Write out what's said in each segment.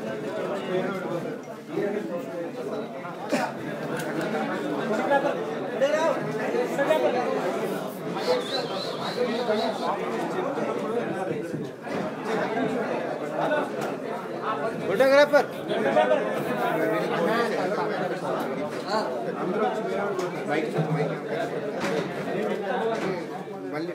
Photographer మళ్ళీ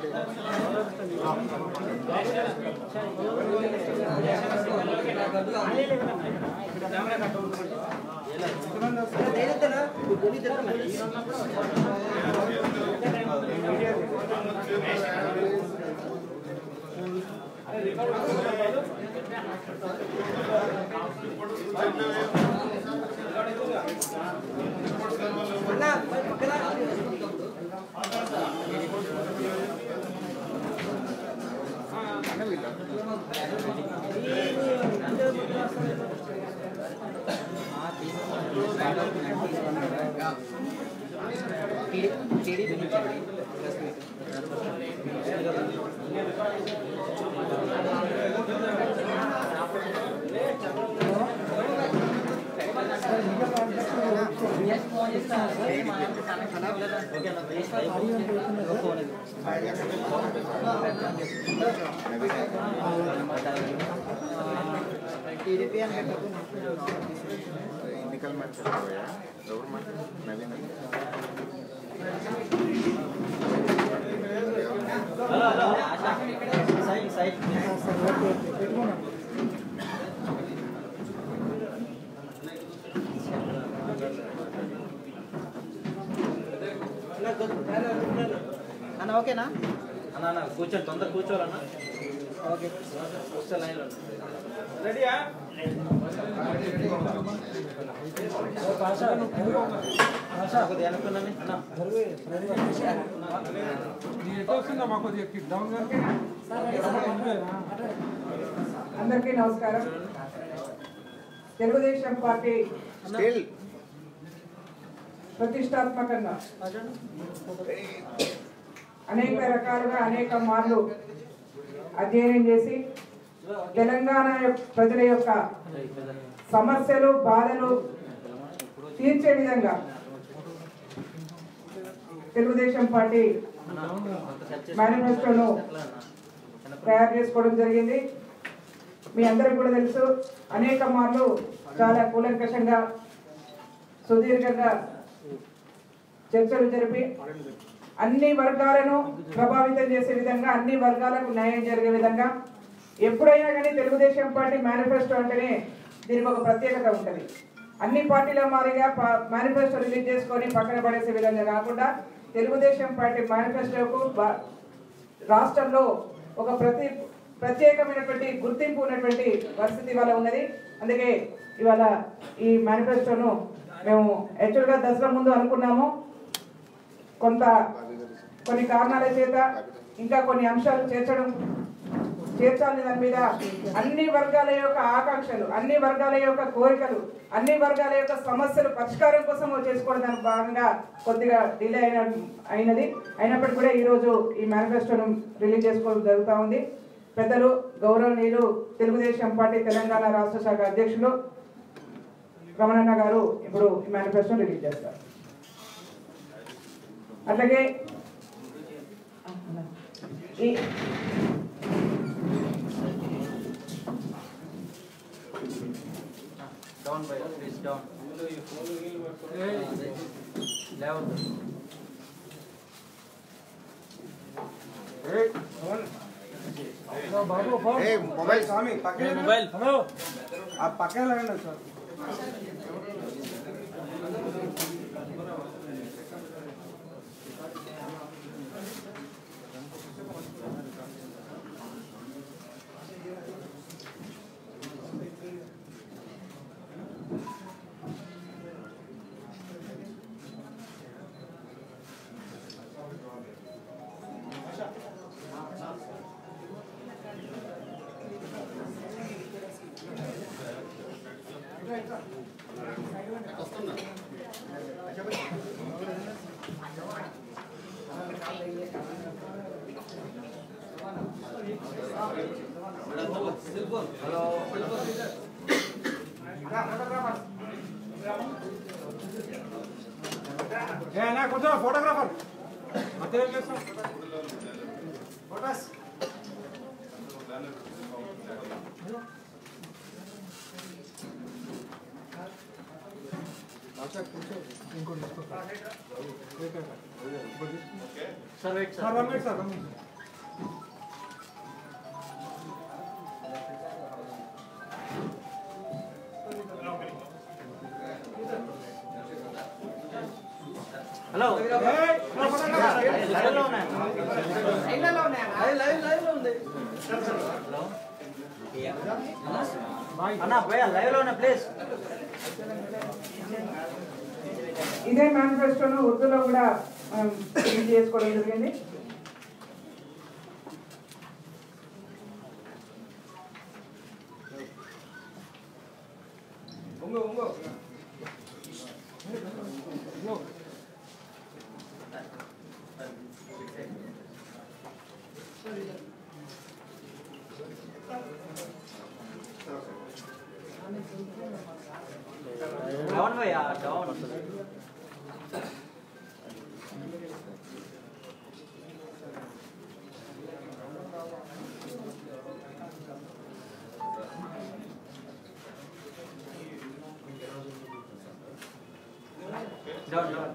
ఎన్నికల మాట్లాడుకోయా ఎవరు మాట్లాడు నవీన్ అన్న ఓకేనా అన్న అన్న కూర్చోండి తొందర కూర్చోవాలన్నా ఓకే వస్తే లైన్లో రెడీయా కొద్దిగా అనుకున్నాను అన్న అందరికీ నమస్కారం తెలుగుదేశం పార్టీ స్టిల్ ప్రతిష్టాత్మకంగా అనేక రకాలుగా అనేక మార్లు అధ్యయనం చేసి తెలంగాణ యొక్క- ప్రజల యొక్క సమస్యలు బాధలు తీర్చే విధంగా తెలుగుదేశం పార్టీ మేనిఫెస్టోను తయారు చేసుకోవడం జరిగింది మీ అందరికి కూడా తెలుసు అనేక మార్లు చాలా కూలంకషంగా సుదీర్ఘంగా చర్చలు జరిపి అన్ని వర్గాలను ప్రభావితం చేసే విధంగా అన్ని వర్గాలకు న్యాయం జరిగే విధంగా ఎప్పుడైనా కానీ తెలుగుదేశం పార్టీ మేనిఫెస్టో అంటేనే దీనికి ఒక ప్రత్యేకత ఉంటుంది అన్ని పార్టీల మాదిరిగా మేనిఫెస్టో రిలీజ్ చేసుకొని పక్కన పడేసే విధంగా కాకుండా తెలుగుదేశం పార్టీ మేనిఫెస్టోకు బా- రాష్ట్రంలో ఒక ప్రతి ప్రత్యేకమైనటువంటి గుర్తింపు ఉన్నటువంటి పరిస్థితి ఇవాళ ఉన్నది అందుకే ఇవాళ ఈ మేనిఫెస్టోను మేము యాక్చువల్గా దసరా ముందు అనుకున్నాము కొంత కొన్ని కారణాల చేత ఇంకా కొన్ని అంశాలు చేర్చడం చేర్చాలని దాని మీద అన్ని వర్గాల యొక్క ఆకాంక్షలు అన్ని వర్గాల యొక్క కోరికలు అన్ని వర్గాల యొక్క సమస్యలు పరిష్కారం కోసం చేసుకోవడం దానికి భాగంగా కొద్దిగా డిలే అయిన అయినది అయినప్పటికీ కూడా ఈరోజు ఈ మేనిఫెస్టోను రిలీజ్ చేసుకోవడం జరుగుతూ ఉంది పెద్దలు గౌరవనీయులు తెలుగుదేశం పార్టీ తెలంగాణ రాష్ట్ర శాఖ అధ్యక్షులు రమణన్న గారు ఇప్పుడు ఈ మేనిఫెస్టోను రిలీజ్ చేస్తారు అట్లాగే ఈ డౌన్ బై ప్లీజ్ డౌన్ లేవద్దు ఏ మొబైల్ స్వామి పక్కన మొబైల్ ఆ పక్కన రండి సార్ ఏ నా కూర్చో ఫోటోగ్రాఫర్ అంతే ఏం చేస్తాం photos sir wait sir one minute sir one minute hello ఏయ్, నా ఫోటోగ్రాఫర్. లైవ్ లో ఉన్నాయా? లైవ్ లైవ్ లైవ్ లో ఉంది బాయ్. అన్న పోయా లైవ్ లో ఉన్న ప్లేస్ ఇదే మేనిఫెస్టోను ఉర్దూలో కూడా మనం రిలీజ్ చేసుకోవడం జరిగింది ఉంగు ఉంగు ఉంగు. డౌన్ పోయా డౌన్ డౌన్ డౌన్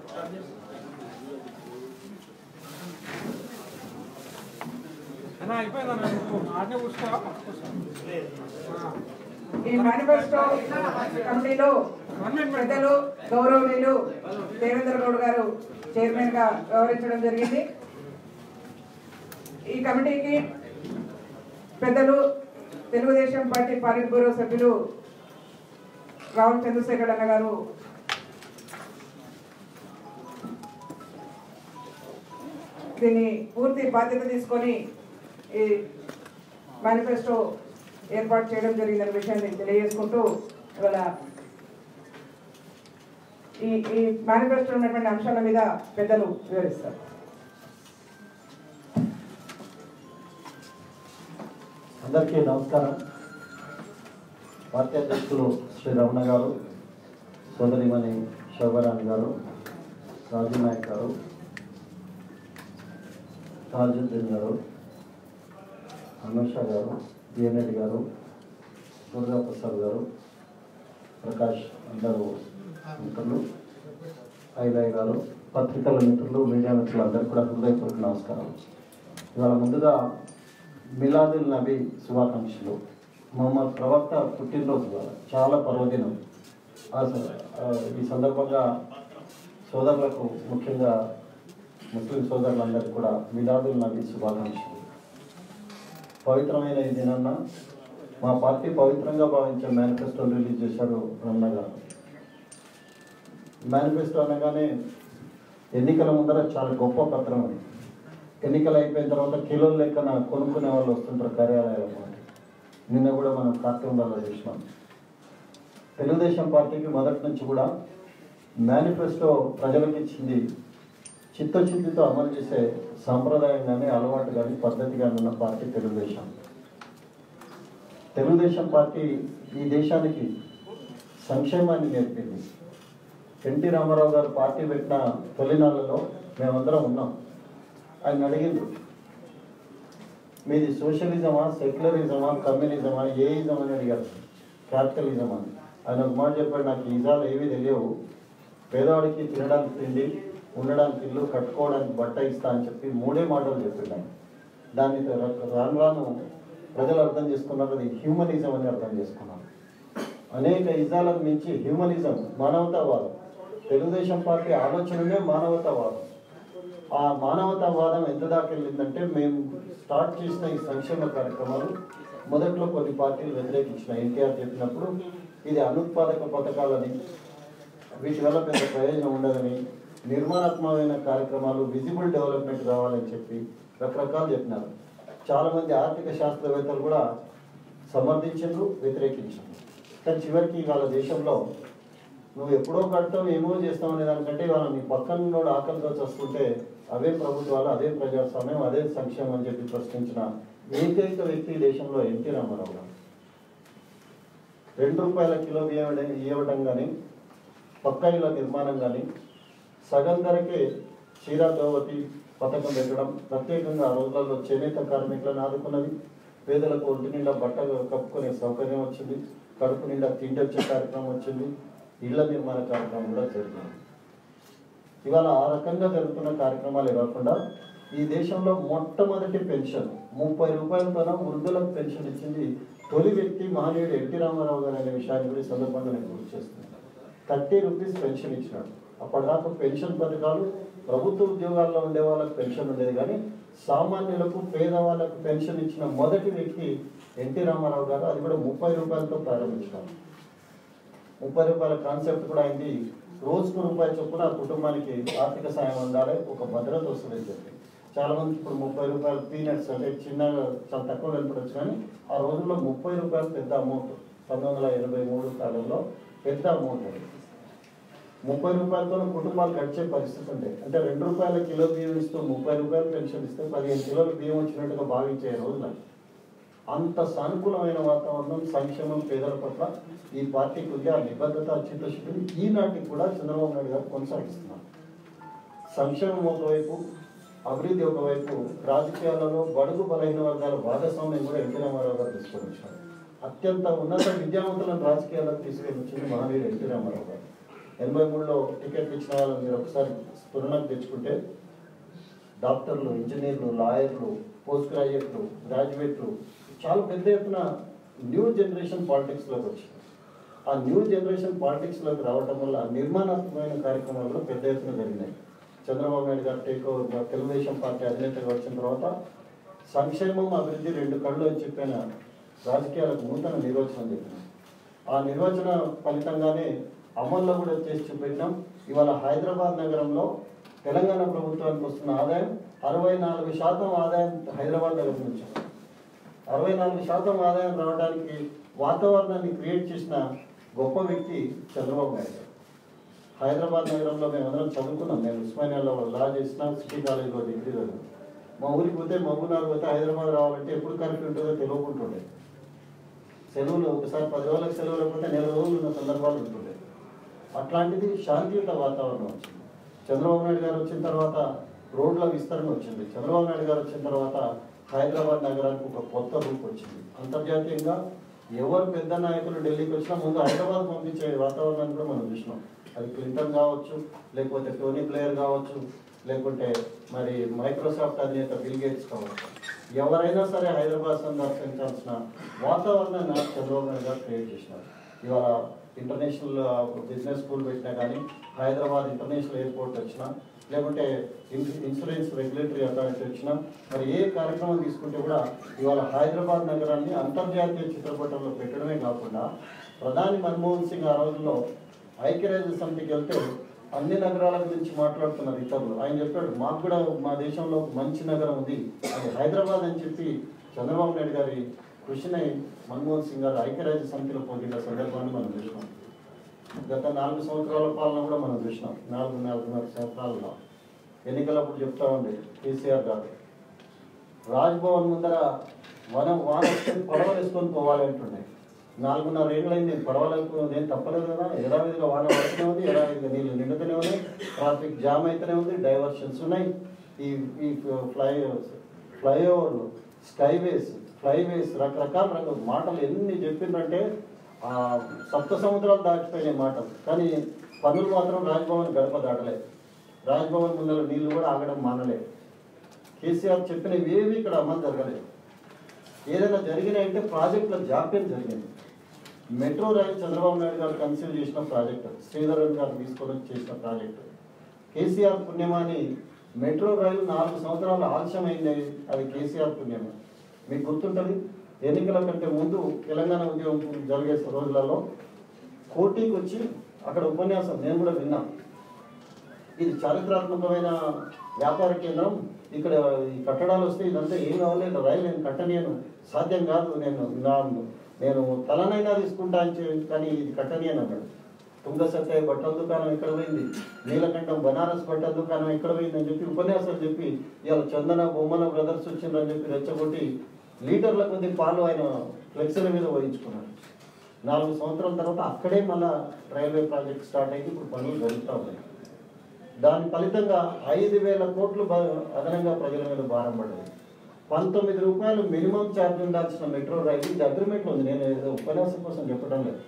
అన్నా అయిపోయిందన్నా నువ్వు ఆడనే కూర్చోవా ఈ మేనిఫెస్టో కమిటీలో పెద్దలు గౌరవనీయులు దేవేంద్ర గౌడ్ గారు చైర్మన్ గా వ్యవహరించడం జరిగింది ఈ కమిటీకి పెద్దలు తెలుగుదేశం పార్టీ పాలిట్ బ్యూరో సభ్యులు రావుల్ చంద్రశేఖర్ అన్న గారు దీన్ని పూర్తి బాధ్యత తీసుకొని ఈ మేనిఫెస్టో ఏర్పాటు చేయడం జరిగిందనే విషయాన్ని తెలియజేసుకుంటూ ఇవాళ ఈ ఈ మేనిఫెస్టో ఉన్నటువంటి అంశాల మీద పెద్దలు వివరిస్తారు అందరికీ నమస్కారం పార్టీ అధ్యక్షులు శ్రీ రమణ గారు సోదరిమణి శోభరాణి గారు రాజు నాయక్ గారు తాజుద్దీన్ గారు అనుష గారు బిఎన్ఎడ్ గారు దుర్గా ప్రసాద్ గారు ప్రకాష్ అందరూ మిత్రులు ఐలయ్య గారు పత్రికల మిత్రులు మీడియా మిత్రులు అందరికీ కూడా హృదయపూర్వక నమస్కారం ఇవాళ ముందుగా మిలాదుల్ నబీ శుభాకాంక్షలు మొహమ్మద్ ప్రవక్త పుట్టినరోజు ఇవాళ చాలా పర్వదినం ఆ స- ఆ ఈ సందర్భంగా సోదరులకు ముఖ్యంగా ముస్లిం సోదరులందరికీ కూడా మిలాదుల్ నబీ శుభాకాంక్షలు పవిత్రమైన ఈ దినాన్న మా పార్టీ పవిత్రంగా భావించే మేనిఫెస్టో రిలీజ్ చేశారు రమణ గారు మేనిఫెస్టో అనగానే ఎన్నికల ముందర చాలా గొప్ప పత్రం అది ఎన్నికలు అయిపోయిన తర్వాత కిలోల లెక్కన కొనుక్కునే వాళ్ళు వస్తుంటారు కార్యాలయాల మనకి నిన్న కూడా మనం కార్టూన్లలో చూసినాం తెలుగుదేశం పార్టీకి మొదటి నుంచి కూడా మేనిఫెస్టో ప్రజలకు ఇచ్చింది చిత్తశుద్ధితో అమలు చేసే సాంప్రదాయం కానీ అలవాటు కానీ పద్ధతి కానీ ఉన్న పార్టీ తెలుగుదేశం తెలుగుదేశం పార్టీ ఈ దేశానికి సంక్షేమాన్ని నేర్పింది ఎన్టీ రామారావు గారు పార్టీ పెట్టిన తొలినాళ్ళలో మేమందరం ఉన్నాం ఆయన అడిగిండ్రు మీది సోషలిజమా సెక్యులరిజమా కమ్యూనిజమా ఏ ఇజం అని అడిగారు క్యాపిటలిజం అని ఆయన ఒక మాట చెప్పాడు నాకు ఈ ఇజాలు ఏవి తెలియవు పేదవాడికి తినడానికి తిండి ఉండడానికి ఇల్లు కట్టుకోవడానికి బట్ట ఇస్తా అని చెప్పి మూడే మాటలు చెప్పాడు ఆయన దాన్ని ర- రాను రాను ప్రజలు అర్థం చేసుకున్నారు అది హ్యూమనిజం అని అర్థం చేసుకున్నారు అనేక ఇజాలకు మించి హ్యూమనిజం మానవతావాదం తెలుగుదేశం పార్టీ ఆలోచననే మానవతావాదం ఆ మానవతావాదం ఎంత దాకా వెళ్ళిందంటే మేము స్టార్ట్ చేసిన ఈ సంక్షేమ కార్యక్రమాలు మొదట్లో కొన్ని పార్టీలు వ్యతిరేకించిన ఎన్టీఆర్ చెప్పినప్పుడు ఇది అనుత్పాదక పథకాలని వీటి వల్ల పెద్ద ప్రయోజనం ఉండదని నిర్మాణాత్మకమైన కార్యక్రమాలు విజిబుల్ డెవలప్మెంట్ కావాలని చెప్పి రకరకాలు చెప్పినారు చాలామంది ఆర్థిక శాస్త్రవేత్తలు కూడా సమర్థించారు వ్యతిరేకించారు కానీ చివరికి ఇవాళ దేశంలో నువ్వు ఎప్పుడో కడతావు ఏమో చేస్తావు అనే దానికంటే ఇవాళ నీ పక్కన ఉన్నోడు ఆకలితో చస్తుంటే అవే ప్రభుత్వాలు అదే ప్రజాస్వామ్యం అదే సంక్షేమం అని చెప్పి ప్రశ్నించిన ఏకైక వ్యక్తి ఈ దేశంలో ఎన్టీ రామారావు గారు రెండు రూపాయల కిలో బియ్యం ఇవ్వడం కానీ పక్కా ఇళ్ళ నిర్మాణం కానీ సగం ధరకే చీరా దోవతి పథకం పెట్టడం ప్రత్యేకంగా ఆ రోజులలో చేనేత కార్మికులను ఆదుకున్నది పేదలకు ఒంటి నిండా బట్టలు కప్పుకునే సౌకర్యం వచ్చింది కడుపు నిండా తిండి వచ్చే కార్యక్రమం వచ్చింది ఇళ్ల నిర్మాణ కార్యక్రమం కూడా జరిగింది ఇవాళ ఆ రకంగా జరుగుతున్న కార్యక్రమాలే కాకుండా ఈ దేశంలో మొట్టమొదటి పెన్షన్ ముప్పై రూపాయలతోన వృద్ధులకు పెన్షన్ ఇచ్చింది తొలి వ్యక్తి మహనీయుడు ఎన్టీ రామారావు గారు అనే విషయాన్ని కూడా ఈ సందర్భంగా నేను గుర్తు చేస్తున్నాను థర్టీ రూపీస్ పెన్షన్ ఇచ్చినాడు అప్పటిదాకా పెన్షన్ పథకాలు ప్రభుత్వ ఉద్యోగాల్లో ఉండే వాళ్ళకి పెన్షన్ ఉండేది కానీ సామాన్యులకు పేదవాళ్ళకు పెన్షన్ ఇచ్చిన మొదటి వ్యక్తి ఎన్టీ రామారావు గారు అది కూడా ముప్పై రూపాయలతో ప్రారంభించినారు ముప్పై రూపాయల కాన్సెప్ట్ కూడా అయింది రోజుకు రూపాయి చొప్పున ఆ కుటుంబానికి ఆర్థిక సాయం అందాలి ఒక భద్రత వస్తుందని చెప్పి చాలా మంది ఇప్పుడు ముప్పై రూపాయలు పీనట్స్ అంటే చిన్నగా చాలా తక్కువ కనపడచ్చు కానీ ఆ రోజుల్లో ముప్పై రూపాయలు పెద్ద అమౌంట్ పంతొమ్మిది వందల ఎనభై మూడు కాలంలో పెద్ద అమౌంట్ అది ముప్పై రూపాయలతో కుటుంబాలు గడిచే పరిస్థితి ఉండే అంటే రెండు రూపాయల కిలో బియ్యం ఇస్తూ ముప్పై రూపాయలు పెన్షన్ ఇస్తే పదిహేను కిలోల బియ్యం వచ్చినట్టుగా భావించే రోజున అంత సానుకూలమైన వాతావరణం సంక్షేమం పేదల పట్ల ఈ పార్టీకి ఉంది ఆ నిబద్ధత చిత్తశుద్ధి ఈనాటికి కూడా చంద్రబాబు నాయుడు గారు కొనసాగిస్తున్నారు సంక్షేమం ఒకవైపు అభివృద్ధి ఒకవైపు రాజకీయాలలో బడుగు బలహీన వర్గాల భాగస్వామ్యం కూడా ఎన్టీ రామారావు గారు తీసుకొని వచ్చారు అత్యంత ఉన్నత విద్యావంతులను రాజకీయాలకు తీసుకొని వచ్చింది మహావీరు ఎన్టీ రామారావు గారు ఎనభై మూడులో టికెట్ ఇచ్చిన వాళ్ళని మీరు ఒకసారి స్ఫురణకు తెచ్చుకుంటే డాక్టర్లు ఇంజనీర్లు లాయర్లు పోస్ట్ గ్రాడ్యుయేట్లు గ్రాడ్యుయేట్లు చాలా పెద్ద ఎత్తున న్యూ జనరేషన్ పాలిటిక్స్లోకి వచ్చింది ఆ న్యూ జనరేషన్ పాలిటిక్స్లోకి రావడం వల్ల నిర్మాణాత్మకమైన కార్యక్రమాలు కూడా పెద్ద ఎత్తున జరిగినాయి చంద్రబాబు నాయుడు గారు టేక్ ఓవర్ తెలుగుదేశం పార్టీ అధినేతగా వచ్చిన తర్వాత సంక్షేమం అభివృద్ధి రెండు కళ్ళు అని చెప్పిన రాజకీయాలకు నూతన నిర్వచనం చెప్పినాం ఆ నిర్వచన ఫలితంగానే అమల్లో కూడా చేసి చూపెట్టినాం ఇవాళ హైదరాబాద్ నగరంలో తెలంగాణ ప్రభుత్వానికి వస్తున్న ఆదాయం అరవై నాలుగు శాతం ఆదాయం హైదరాబాద్ నగరం నుంచి అరవై నాలుగు శాతం ఆదాయం రావడానికి వాతావరణాన్ని క్రియేట్ చేసిన గొప్ప వ్యక్తి చంద్రబాబు నాయుడు గారు. హైదరాబాద్ నగరంలో మేము అందరం చదువుకున్నాం నేను ఉస్మానియాలో లా చేసిన సిటీ కాలేజీలో డిగ్రీ చదివాను మా ఊరికి పోతే మహబూబ్నగర్ పోతే హైదరాబాద్ రావాలంటే ఎప్పుడు కరెక్ట్ ఉంటుందో తెలియకుంటుండే సెలవులు ఒకసారి పది రోజులకు సెలవు లేకపోతే నెల రోజులు ఉన్న సందర్భాలు ఉంటుండే అట్లాంటిది శాంతియుత వాతావరణం వచ్చింది చంద్రబాబు నాయుడు గారు వచ్చిన తర్వాత రోడ్ల విస్తరణ వచ్చింది చంద్రబాబు నాయుడు గారు వచ్చిన తర్వాత హైదరాబాద్ నగరానికి ఒక కొత్త రూపు వచ్చింది అంతర్జాతీయంగా ఎవరు పెద్ద నాయకులు ఢిల్లీకి వచ్చినా ముందు హైదరాబాద్ పంపించే వాతావరణాన్ని కూడా మనం చూసినాం అది క్లింటన్ కావచ్చు లేకపోతే టోనీ ప్లేయర్ కావచ్చు లేకుంటే మరి మైక్రోసాఫ్ట్ అధినేత బిల్ గేట్స్ కావచ్చు ఎవరైనా సరే హైదరాబాద్ సందర్శించాల్సిన వాతావరణాన్ని నాకు చంద్రబాబు నాయుడు గారు క్రియేట్ చేసినారు ఇవాళ ఇంటర్నేషనల్ బిజినెస్ స్కూల్ పెట్టినా కానీ హైదరాబాద్ ఇంటర్నేషనల్ ఎయిర్పోర్ట్ వచ్చినా లేకుంటే ఇన్- ఇన్సూరెన్స్ రెగ్యులేటరీ అథారిటీ వచ్చినా మరి ఏ కార్యక్రమం తీసుకుంటే కూడా ఇవాళ హైదరాబాద్ నగరాన్ని అంతర్జాతీయ చిత్రపటంలో పెట్టడమే కాకుండా ప్రధాని మన్మోహన్ సింగ్ ఆ రోజుల్లో ఐక్యరాజ్య సమితికి వెళ్తే అన్ని నగరాల గురించి మాట్లాడుతున్నారు ఇతరులు ఆయన చెప్పాడు మాకు కూడా మా దేశంలో ఒక మంచి నగరం ఉంది అది హైదరాబాద్ అని చెప్పి చంద్రబాబు నాయుడు గారి కృషిని మన్మోహన్ సింగ్ గారు ఐక్యరాజ్య సమితిలో పొందిన సందర్భాన్ని మనం చూసినాం గత నాలుగు సంవత్సరాల పాలన కూడా మనం చూసినాం నాలుగు నాలుగున్నర సంవత్సరాలలో ఎన్నికలప్పుడు చెప్తా ఉండే కేసీఆర్ గారు రాజ్భవన్ ముందర వనం వాన వస్తే పడవలు వేసుకొని పోవాలి అంటుండే నాలుగున్నర ఏళ్ళైంది పడవలకు నేను తప్పలేదు కదా యథావిధిగా వాన పడుతూనే ఉంది యథావిధిగా నీళ్ళు నిండుతూనే ఉన్నాయి ట్రాఫిక్ జామ్ అయితేనే ఉంది డైవర్షన్స్ ఉన్నాయి ఈ ఈ ఫ్లై ఫ్లైఓవర్లు స్కైవేస్ ఫ్లైవేస్ రకరకాల రకాల మాటలు ఎన్ని చెప్పిందంటే ఆ సప్త సముద్రాలు దాటిపోయినాయి మాటలు కానీ పనులు మాత్రం రాజ్భవన్ గడప దాటలేదు రాజ్భవన్ ముందర నీళ్లు కూడా ఆగడం మానలేదు కేసీఆర్ చెప్పినవి ఏవి ఇక్కడ అమలు జరగలేదు ఏదైనా జరిగినాయంటే ప్రాజెక్టుల జాప్యం జరిగింది మెట్రో రైలు చంద్రబాబు నాయుడు గారు కన్సీవ్ చేసిన ప్రాజెక్టు శ్రీధరన్ గారు తీసుకొని వచ్చి చేసిన ప్రాజెక్టు కేసీఆర్ పుణ్యమాని మెట్రో రైలు నాలుగు సంవత్సరాలు ఆలస్యమైంది అది కేసీఆర్ పుణ్యమే మీకు గుర్తుంటుంది ఎన్నికల కంటే ముందు తెలంగాణ ఉద్యమం జరిగే రోజులలో కోటికి వచ్చి అక్కడ ఉపన్యాసం నేను కూడా విన్నాను ఇది చారిత్రాత్మకమైన వ్యాపార కేంద్రం ఇక్కడ ఈ కట్టడాలు వస్తే ఇదంతా ఏం కావాలి రైలు నేను కట్టనీయను సాధ్యం కాదు నేను నా నేను తలనైనా తీసుకుంటా అని చెప్పి కానీ ఇది కట్టనీయను అన్నాడు తుంగ సత్య బట్టల దుకాణం ఇక్కడ పోయింది నీలకంఠం బనారస్ బట్టల దుకాణం ఇక్కడ పోయింది అని చెప్పి ఉపన్యాసాలు చెప్పి ఇవాళ చందన బొమ్మన బ్రదర్స్ వచ్చిండ్రని చెప్పి రెచ్చగొట్టి లీటర్ల కొద్ది పాలు ఆయన ఫ్లెక్సీల మీద వహించుకున్నాడు నాలుగు సంవత్సరాల తర్వాత అక్కడే మళ్ళా రైల్వే ప్రాజెక్ట్ స్టార్ట్ అయ్యి ఇప్పుడు పనులు జరుగుతూ ఉన్నాయి దాని ఫలితంగా ఐదు వేల కోట్లు బ- అదనంగా ప్రజల మీద భారం పడ్డది పంతొమ్మిది రూపాయలు మినిమం ఛార్జ్ ఉండాల్సిన మెట్రో రైలు ఇది అగ్రిమెంట్లో ఉంది నేను ఏదో ఉపన్యాసం కోసం చెప్పడం లేదు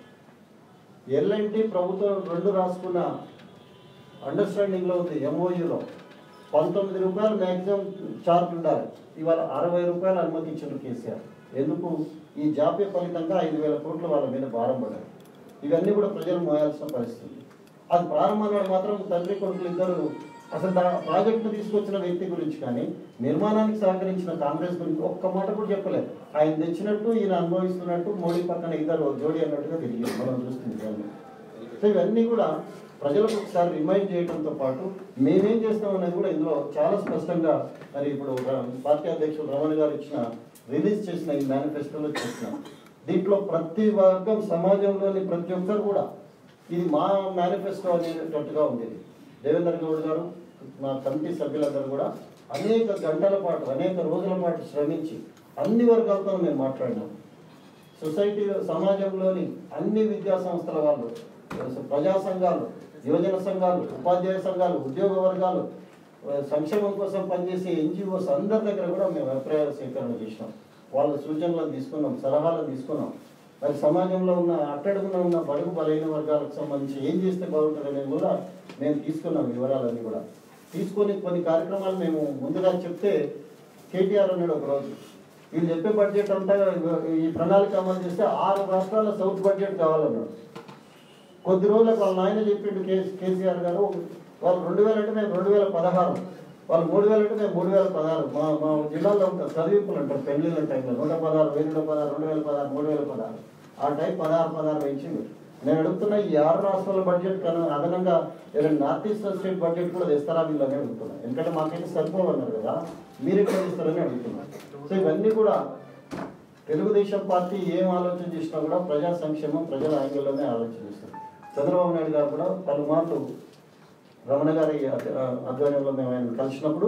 ఎల్ఎన్టీ ప్రభుత్వం రెండు రాసుకున్న అండర్స్టాండింగ్లో ఉంది ఎంఓయూలో పంతొమ్మిది రూపాయలు మ్యాక్సిమం ఛార్జ్ ఉండాలి ఇవాళ అరవై రూపాయలు అనుమతించారు కేసీఆర్ ఎందుకు ఈ జాప్య ఫలితంగా ఐదు వేల కోట్ల వాళ్ళ మీద భారం పడ్డాయి ఇవన్నీ కూడా ప్రజలు మోయాల్సిన పరిస్థితి అది ప్రారంభంలో మాత్రం తండ్రి కొడుకులు ఇద్దరు అసలు దా ప్రాజెక్టు తీసుకొచ్చిన వ్యక్తి గురించి కానీ నిర్మాణానికి సహకరించిన కాంగ్రెస్ గురించి ఒక్క మాట కూడా చెప్పలేదు ఆయన తెచ్చినట్టు ఈయన అనుభవిస్తున్నట్టు మోడీ పక్కన ఇద్దరు జోడి అన్నట్టుగా తిరిగి మనం చూస్తుంది ఇవన్నీ. సో ఇవన్నీ కూడా ప్రజలకు ఒకసారి రిమైండ్ చేయడంతో పాటు మేమేం చేస్తాం అనేది కూడా ఇందులో చాలా స్పష్టంగా మరి ఇప్పుడు ర- పార్టీ అధ్యక్షులు రమణ గారు ఇచ్చిన రిలీజ్ చేసిన ఈ మేనిఫెస్టోలో చేసినాం దీంట్లో ప్రతి వర్గం సమాజంలోని ప్రతి ఒక్కరు కూడా ఇది మా మేనిఫెస్టో అనేటట్టుగా ఉండేది దేవేందర్ గౌడ్ గారు మా కమిటీ సభ్యులందరూ కూడా అనేక గంటల పాటు అనేక రోజుల పాటు శ్రమించి అన్ని వర్గాలతో మేము మాట్లాడినాం సొసైటీ సమాజంలోని అన్ని విద్యా సంస్థల వాళ్ళు ప్రజా సంఘాలు యువజన సంఘాలు ఉపాధ్యాయ సంఘాలు ఉద్యోగ వర్గాలు ఆ, సంక్షేమం కోసం పనిచేసే ఎన్జిఓస్ అందరి దగ్గర కూడా మేము అభిప్రాయాల సేకరణ చేసినాం వాళ్ళ సూచనలను తీసుకున్నాం సలహాలను తీసుకున్నాం మరి సమాజంలో ఉన్న అట్టడుగున ఉన్న బడుగు బలైన వర్గాలకు సంబంధించి ఏం చేస్తే బాగుంటుంది అనేది కూడా మేము తీసుకున్నాం వివరాలన్నీ కూడా తీసుకొని కొన్ని కార్యక్రమాలు మేము ముందుగా చెప్తే కేటీఆర్ అన్నాడు ఒక రోజు వీళ్ళు చెప్పే బడ్జెట్ అంతా ఈ ప్రణాళిక అమలు చేస్తే ఆరు రాష్ట్రాల సౌత్ బడ్జెట్ కావాలన్నాడు కొద్ది రోజులకు వాళ్ళ నాయన చెప్పిండు కే కేసీఆర్ గారు వాళ్ళు రెండు వేలు అంటే మేము రెండు వేల పదహారు వాళ్ళు మూడు వేలు అంటే మేము మూడు వేల పదహారు మా మా జిల్లాలో ఉంటారు చదివింపులు అంటారు పెళ్లిళ్ళ టైంలో నూట పదహారు వెయ్యి నూట పదహారు రెండు వేల పదహారు మూడు వేల పదహారు ఆ టైం పదహారు పదహారు పెంచిండు నేను అడుగుతున్నా ఈ ఆరు రాష్ట్రాల బడ్జెట్ కన్నా అదనంగా ఏదైనా నార్త్ ఈస్టర్న్ స్టేట్ బడ్జెట్ కూడా తెస్తారా వీళ్ళు అని అడుగుతున్నా ఎందుకంటే మాకైతే సరిపోవన్నారు కదా మీరు ఎక్కడ ఇస్తారని అడుగుతున్నా సో ఇవన్నీ కూడా తెలుగుదేశం పార్టీ ఏం ఆలోచన చేసినా కూడా ప్రజా సంక్షేమం ప్రజల యాంగిల్లోనే ఆలోచన చేస్తారు చంద్రబాబు నాయుడు గారు కూడా పలుమార్లు రమణ గారి ఆధ్వ- ఆధ్వర్యంలో మేము ఆయన కలిసినప్పుడు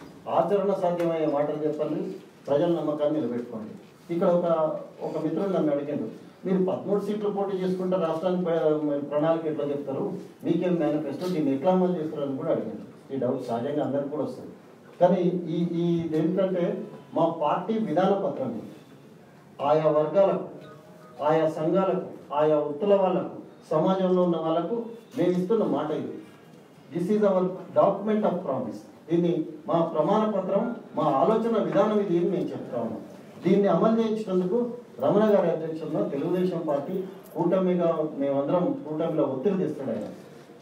ఆచరణ సాధ్యమయ్యే మాటలు చెప్పండి ప్రజల నమ్మకాన్ని నిలబెట్టుకోండి ఇక్కడ ఒక ఒక మిత్రుడు నన్ను అడిగాడు మీరు పదమూడు సీట్లు పోటీ చేసుకుంటే రాష్ట్రానికి ప్ర- మరి ప్రణాళిక ఎట్లా చెప్తారు మీకేం మేనిఫెస్టో దీన్ని ఎట్లా అమలు చేస్తారని కూడా అడిగాను ఈ డౌట్ సహజంగా అందరికి కూడా వస్తుంది కానీ ఈ ఈ ఇది ఏంటంటే మా పార్టీ విధాన పత్రం ఇది. ఆయా వర్గాలకు ఆయా సంఘాలకు ఆయా వృత్తుల వాళ్ళకు సమాజంలో ఉన్న వాళ్ళకు మేము ఇస్తున్న మాట ఇది this is our document of promise దీన్ని మా ప్రమాణ పత్రం మా ఆలోచన విధానం ఇది అని మేము చెప్తా ఉన్నాం దీన్ని అమలు చేయించినందుకు రమణ గారి అధ్యక్షంలో తెలుగుదేశం పార్టీ కూటమిగా మేమందరం కూటమిలో ఒత్తిడి తెస్తాడు ఆయన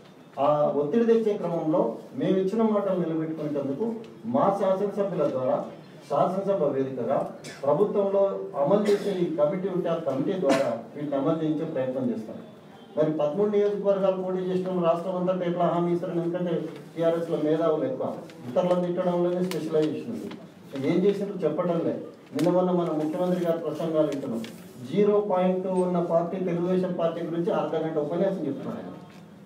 ఆ ఒత్తిడి తెచ్చే క్రమంలో మేము ఇచ్చిన మాటలు నిలబెట్టుకునేందుకు మా శాసనసభ్యుల ద్వారా శాసనసభ వేదికగా ప్రభుత్వంలో అమలు చేసే ఈ కమిటీ ఉంటే ఆ కమిటీ ద్వారా వీటిని అమలు చేయించే ప్రయత్నం చేస్తాం మరి పదమూడు నియోజకవర్గాలు పోటీ చేసిన రాష్ట్రం అంతా ఎట్లా హామీ ఇస్తారు ఎందుకంటే టీఆర్ఎస్ లో మేధావులు ఎక్కువ ఇతరులను తిట్టడంలోనే స్పెషలైజేషన్ ఉంది ఏం చేసినట్టు చెప్పడం లేదు నిన్న మొన్న మన ముఖ్యమంత్రి గారి ప్రసంగాలు వింటున్నాం జీరో పాయింట్ ఉన్న పార్టీ తెలుగుదేశం పార్టీ గురించి అర్ధ గంట ఉపన్యాసం చెప్తున్నాడు ఆయన.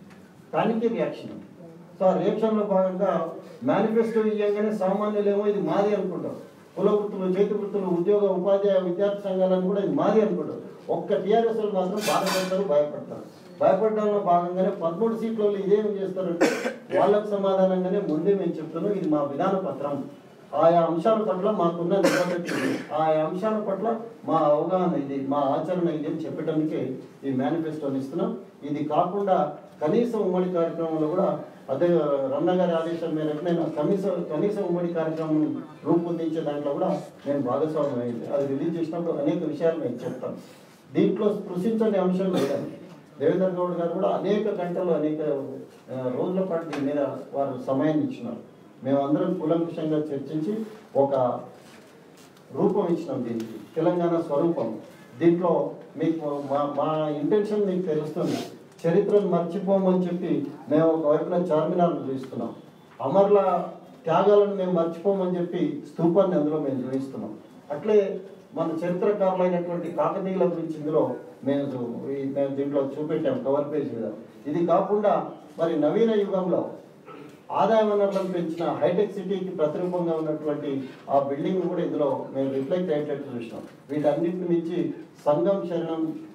దానికి రియాక్షన్ సో ఆ రియాక్షన్లో భాగంగా మేనిఫెస్టో ఇవ్వగానే సామాన్యులేమో ఇది మాది అనుకుంటారు కుల వృత్తులు చేతి వృత్తులు ఉద్యోగ ఉపాధ్యాయ విద్యార్థి సంఘాలను కూడా ఇది మాది అనుకుంటారు ఒక్క టీఆర్ఎస్ వాళ్ళు మాత్రం బాధపడతారు భయపడతారు భయపడడంలో భాగంగానే పదమూడు సీట్ల వాళ్ళు ఇదేం చేస్తారంటే వాళ్ళకు సమాధానంగానే ముందే మేము చెప్తున్నాం ఇది మా విధాన పత్రం ఆయా అంశాల పట్ల మాకున్న నిబద్ధత ఇది. ఆయా అంశాల పట్ల మా అవగాహన ఇది మా ఆచరణ ఇది అని చెప్పడానికే ఈ మేనిఫెస్టోని ఇస్తున్నాం ఇది కాకుండా కనీస ఉమ్మడి కార్యక్రమంలో కూడా అదే రమణ గారి ఆదేశం మేరకు నేను కనీస కనీస ఉమ్మడి కార్యక్రమం రూపొందించే దాంట్లో కూడా నేను భాగస్వామ్యం అయింది అది రిలీజ్ చేసినప్పుడు అనేక విషయాలు నేను చెప్తాను దీంట్లో స్పృశించని అంశం లేదండి దేవేంద్ర గౌడ్ గారు కూడా అనేక గంటలు అనేక ఆ, రోజుల పాటు దీని మీద వారు సమయాన్ని ఇచ్చినారు మేమందరం కూలంకుషంగా చర్చించి ఒక రూపం ఇచ్చినాం దీనికి తెలంగాణ స్వరూపం దీంట్లో మీకు మా మా ఇంటెన్షన్ మీకు తెలుస్తుంది చరిత్రను మర్చిపోమని చెప్పి మేము ఒకవైపున చార్మినార్ను చూపిస్తున్నాం అమర్ల త్యాగాలను మేము మర్చిపోమని చెప్పి స్తూపాన్ని అందులో మేము చూపిస్తున్నాం అట్లే మన చరిత్రకారులైనటువంటి కాకతీయుల గురించి ఇందులో మేము చూ- ఈ- మేము దీంట్లో చూపెట్టాం కవర్ పేజ్ మీద ఇది కాకుండా మరి నవీన యుగంలో ఆదాయ వనరులను పెంచిన హైటెక్ సిటీకి ప్రతిరూపంగా ఉన్నటువంటి ఆ బిల్డింగ్ కూడా ఇందులో మేము రిఫ్లెక్ట్ అయ్యేటట్టు చూసినాం వీటన్నిటిని మించి సంఘం శరణం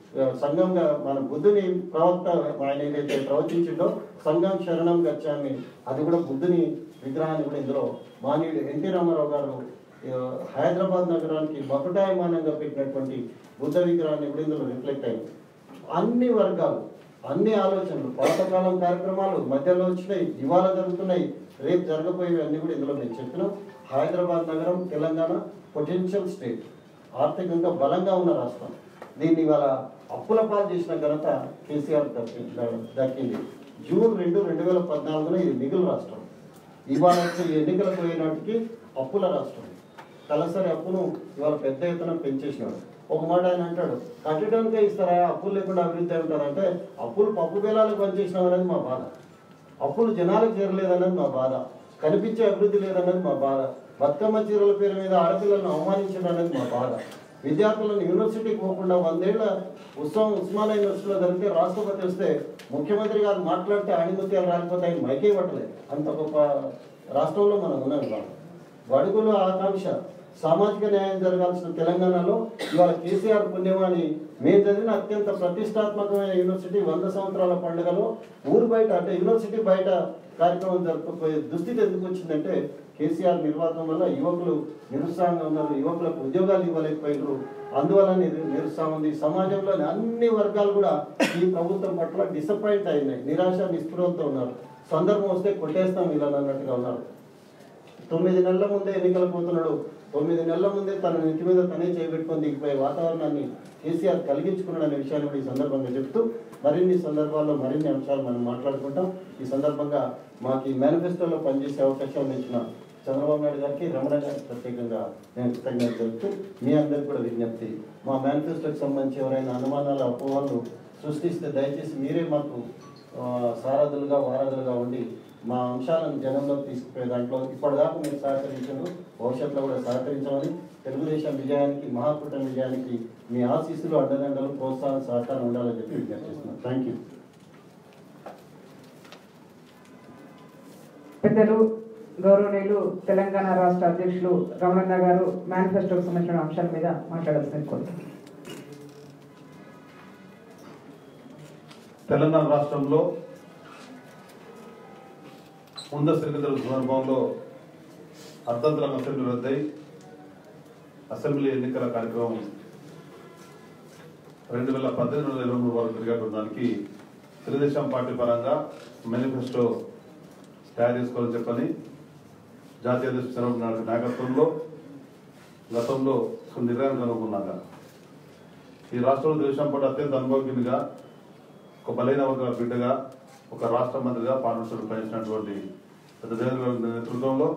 ఆ, సంఘంగా మన బుద్ధుని ప్రవక్త ఆయన ఏదైతే ప్రవచించిండో సంఘం శరణం గచ్చామి అది కూడా బుద్ధుని విగ్రహాన్ని కూడా ఇందులో మానవుడు ఎన్టీ రామారావు గారు ఆ, హైదరాబాద్ నగరానికి మకుటాయమానంగా పెట్టినటువంటి బుద్ధ విగ్రహాన్ని కూడా ఇందులో రిఫ్లెక్ట్ అయింది అన్ని వర్గాలు అన్ని ఆలోచనలు పాతకాలం కార్యక్రమాలు మధ్యలో వచ్చినాయి ఇవాళ జరుగుతున్నాయి రేపు జరగబోయేవి అన్ని కూడా ఇందులో నేను చెప్పినాం హైదరాబాద్ నగరం తెలంగాణ పొటెన్షియల్ స్టేట్ ఆర్థికంగా బలంగా ఉన్న రాష్ట్రం దీన్ని ఇవాళ అప్పుల పాలు చేసిన ఘనత కేసీఆర్ దక్కి దక్కింది జూన్ రెండు రెండు వేల పద్నాలుగున ఇది మిగులు రాష్ట్రం ఇవాళ వచ్చే ఎన్నికలకు పోయినాటికి అప్పుల రాష్ట్రం తలసరి అప్పును ఇవాళ పెద్ద ఎత్తున పెంచేసినాడు ఒక మాట ఆయన అంటాడు కట్టడానికే ఇస్తారా అప్పులు లేకుండా అభివృద్ధి అంటారంటే అప్పులు పప్పు బేలాలకు పనిచేసినాం అనేది మా బాధ అప్పులు జనాలకు చేరలేదన్నది మా బాధ కనిపించే అభివృద్ధి లేదన్నది మా బాధ బతుకమ్మ చీరల పేరు మీద ఆడపిల్లలను అవమానించడం అనేది మా బాధ విద్యార్థులను యూనివర్సిటీకి పోకుండా వందేళ్ల ఉత్సవం ఉస్మానియా యూనివర్సిటీలో జరిగితే రాష్ట్రపతి వస్తే ముఖ్యమంత్రి గారు మాట్లాడితే ఆణిముత్యాలు రాలిపోతాయని మైకే పట్టలేదు అంత గొప్ప రాష్ట్రంలో మనం ఉన్నాం ఇవాళ బడుగుల ఆకాంక్ష సామాజిక న్యాయం జరగాల్సిన తెలంగాణలో ఇవాళ కేసీఆర్ పుణ్యమాని మేము చదివిన అత్యంత ప్రతిష్టాత్మకమైన యూనివర్సిటీ వంద సంవత్సరాల పండుగలో ఊరు బయట అంటే యూనివర్సిటీ బయట కార్యక్రమం జరుపుకోయే దుస్థితి ఎందుకు వచ్చిందంటే కేసీఆర్ నిర్వాహకం వల్ల యువకులు నిరుత్సాహంగా ఉన్నారు యువకులకు ఉద్యోగాలు ఇవ్వలేకపోయినారు అందువల్ల నిరు- నిరుత్సాహం ఉంది సమాజంలోని అన్ని వర్గాలు కూడా ఈ ప్రభుత్వం పట్ల డిసప్పాయింట్ అయినాయి నిరాశ నిస్పృహంతో ఉన్నారు సందర్భం వస్తే కొట్టేస్తాం వీళ్ళని అన్నట్టుగా ఉన్నారు తొమ్మిది నెలల ముందే ఎన్నికలు పోతున్నాడు తొమ్మిది నెలల ముందే తన నెత్తి మీద తనే చేయబెట్టుకొని దిగిపోయే వాతావరణాన్ని కేసీఆర్ కలిగించుకున్నాడు అనే విషయాన్ని కూడా ఈ సందర్భంగా చెప్తూ మరిన్ని సందర్భాల్లో మరిన్ని అంశాలు మనం మాట్లాడుకుంటాం ఈ సందర్భంగా మాకు ఈ మేనిఫెస్టోలో పనిచేసే అవకాశం ఇచ్చిన చంద్రబాబు నాయుడు గారికి రమణ గారికి ప్రత్యేకంగా నేను కృతజ్ఞత తెలుపుతూ మీ అందరికి కూడా విజ్ఞప్తి మా మేనిఫెస్టోకి సంబంధించి ఎవరైనా అనుమానాలు అపోహలు సృష్టిస్తే దయచేసి మీరే మాకు ఆ, సారథులుగా వారధులుగా ఉండి మా అంశాలను జనంలోకి తీసుకుపోయే దాంట్లో ఇప్పటిదాకా మీరు సహకరించారు భవిష్యత్తులో కూడా సహకరించమని తెలుగుదేశం విజయానికి మహాకూటమి విజయానికి మీ ఆశీస్సులు అండదండలు ప్రోత్సాహం సహకారం ఉండాలని చెప్పి విజ్ఞప్తి చేస్తున్నాను థ్యాంక్ యూ పెద్దలు గౌరవనీయులు తెలంగాణ రాష్ట్ర అధ్యక్షులు రమణన్న గారు మేనిఫెస్టోకి సంబంధించిన అంశాల మీద మాట్లాడాల్సింది కోరుతున్నాను తెలంగాణ రాష్ట్రంలో ముందస్తు ఎన్నికల సందర్భంలో అర్ధంతరంగా అసెంబ్లీ రద్దై అసెంబ్లీ ఎన్నికల కార్యక్రమం రెండు వేల పద్దెనిమిది వందల ఇరవై మూడు వరకు జరిగేటువంటి దానికి తెలుగుదేశం పార్టీ పరంగా మేనిఫెస్టో తయారు చేసుకోవాలని చెప్పని జాతీయ అధ్యక్షుడు చంద్రబాబు నాయుడు నాయకత్వంలో గతంలో కొన్ని నిర్ణయాలు కనుగొన్నాక ఈ రాష్ట్రంలో తెలుగుదేశం పార్టీ అత్యంత అనుభవజ్ఞునిగా ఒక బలైన వర్గాల బిడ్డగా ఒక రాష్ట్ర మంత్రిగా పార్లమెంట్ పనిచేసినటువంటి పెద్ద జగన్ గారి నేతృత్వంలో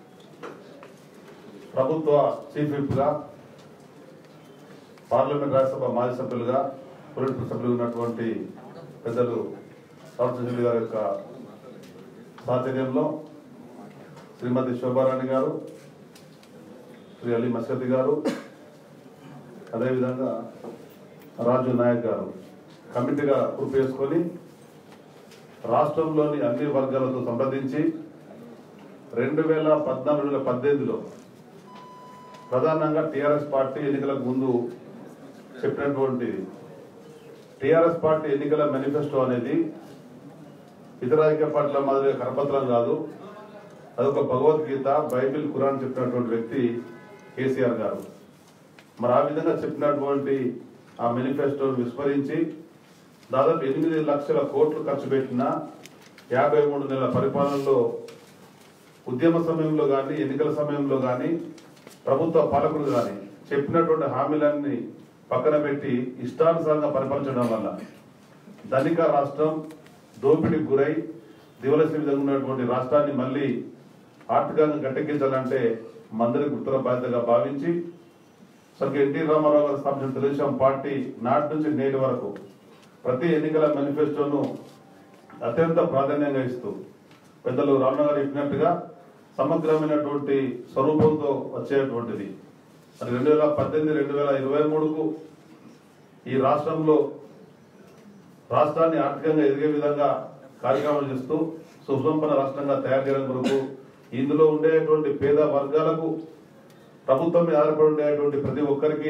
ప్రభుత్వ చీఫ్ విప్ గా పార్లమెంట్ రాజ్యసభ మాజీ సభ్యులుగా పొలిటికల్ సభ్యులు ఉన్నటువంటి పెద్దలు సవరచంద్రుడి గారి యొక్క సాచర్యంలో శ్రీమతి శోభారాణి గారు శ్రీ అలీ మస్కతి గారు అదేవిధంగా రాజు నాయక్ గారు కమిటీగా గ్రూప్ చేసుకొని రాష్ట్రంలోని అన్ని వర్గాలతో సంప్రదించి రెండు వేల పద్నాలుగు వేల పద్దెనిమిదిలో ప్రధానంగా టిఆర్ఎస్ పార్టీ ఎన్నికలకు ముందు చెప్పినటువంటి టిఆర్ఎస్ పార్టీ ఎన్నికల మేనిఫెస్టో అనేది ఇతర రాజకీయ పార్టీల మాదిరిగా కరపత్రం కాదు అదొక భగవద్గీత బైబిల్ ఖురాన్ చెప్పినటువంటి వ్యక్తి కేసీఆర్ గారు మరి ఆ విధంగా చెప్పినటువంటి ఆ మేనిఫెస్టోను విస్మరించి దాదాపు ఎనిమిది లక్షల కోట్లు ఖర్చు పెట్టిన యాభై మూడు నెలల పరిపాలనలో ఉద్యమ సమయంలో కానీ ఎన్నికల సమయంలో కానీ ప్రభుత్వ పాలకులు కానీ చెప్పినటువంటి హామీలన్నీ పక్కన పెట్టి ఇష్టానుసారంగా పరిపాలించడం వల్ల ధనిక రాష్ట్రం దోపిడీకి గురై దివలసిన విధంగా ఉన్నటువంటి రాష్ట్రాన్ని మళ్ళీ ఆర్థికంగా గట్టెక్కించాలంటే మందరి గుర్తుల బాధ్యతగా భావించి స్వర్గీయ ఎన్టీ రామారావు గారు స్థాపించిన తెలుగుదేశం పార్టీ నాటి నుంచి నేటి వరకు ప్రతి ఎన్నికల మేనిఫెస్టోను అత్యంత ప్రాధాన్యంగా ఇస్తూ పెద్దలు రామణ గారు చెప్పినట్టుగా సమగ్రమైనటువంటి స్వరూపంతో వచ్చేటువంటిది మరి రెండు వేల పద్దెనిమిది రెండు వేల ఇరవై మూడుకు ఈ రాష్ట్రంలో రాష్ట్రాన్ని ఆర్థికంగా ఎదిగే విధంగా కార్యక్రమాలు చేస్తూ సుసంపన్న రాష్ట్రంగా తయారు చేయడం కొరకు ఇందులో ఉండేటువంటి పేద వర్గాలకు ప్రభుత్వం మీద ఆధారపడి ఉండేటువంటి ప్రతి ఒక్కరికి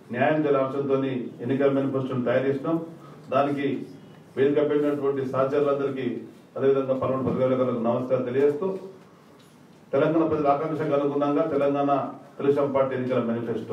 న్యాయం చేయాల అంశంతో ఎన్నికల మేనిఫెస్టోని తయారు చేసినాం దానికి వేదిక పెట్టినటువంటి సహచరులందరికీ అదేవిధంగా పల్నాడు పత్రికలకు నమస్కారం తెలియజేస్తూ తెలంగాణ ప్రజల ఆకాంక్షకు అనుగుణంగా తెలంగాణ తెలుగుదేశం పార్టీ ఎన్నికల మేనిఫెస్టో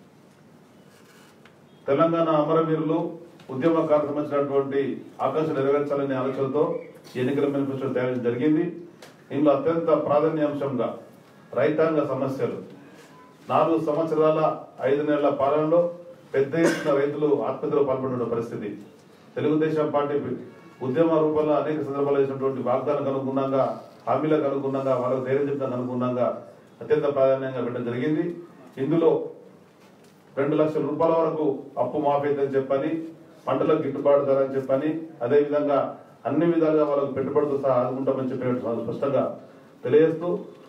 తెలంగాణ అమరవీరులు ఉద్యమకారులకు సంబంధించినటువంటి ఆకాంక్ష నెరవేర్చాలనే ఆలోచనతో ఈ ఎన్నికల మేనిఫెస్టో తయారు చేయడం జరిగింది ఇందులో అత్యంత ప్రాధాన్యాంశంగా రైతాంగ సమస్యలు నాలుగు సంవత్సరాల ఐదు నెలల పాలనలో పెద్ద ఎత్తున రైతులు ఆత్మహత్యలో పాల్పడిన పరిస్థితి తెలుగుదేశం పార్టీ ఉద్యమ రూపంలో అనేక సందర్భాలు చేసినటువంటి వాగ్దానాలకు అనుగుణంగా హామీలకు అనుగుణంగా వాళ్ళకు ధైర్యం చెప్పడానికి అనుగుణంగా అత్యంత ప్రాధాన్యంగా పెట్టడం జరిగింది ఇందులో రెండు లక్షల రూపాయల వరకు అప్పు మాఫీదని చెప్పని పంటలకు గిట్టుబాటు ధర అని చెప్పని అదేవిధంగా అన్ని విధాలుగా వాళ్ళకు పెట్టుబడితో సహా ఆదుకుంటామని చెప్పినట్టు స్పష్టంగా తెలియజేస్తూ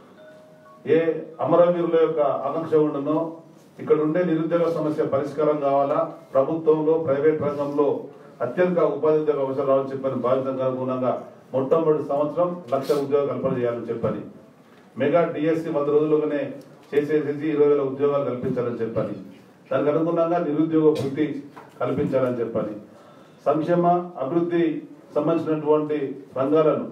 ఏ అమరవీరుల యొక్క ఆకాంక్ష ఉండనో ఇక్కడ ఉండే నిరుద్యోగ సమస్య పరిష్కారం కావాలా ప్రభుత్వంలో ప్రైవేట్ రంగంలో అత్యధిక ఉపాధి ఉద్యోగ అవసరం రావాలని చెప్పని భావితంగా అనుగుణంగా మొట్టమొదటి సంవత్సరం లక్ష ఉద్యోగ కల్పన చేయాలని చెప్పని మెగా డిఎస్సి వంద రోజుల్లోనే చేసేసి ఇరవై వేల ఉద్యోగాలు కల్పించాలని చెప్పని దానికి అనుగుణంగా నిరుద్యోగ వృత్తి కల్పించాలని చెప్పని సంక్షేమ అభివృద్ధి సంబంధించినటువంటి రంగాలను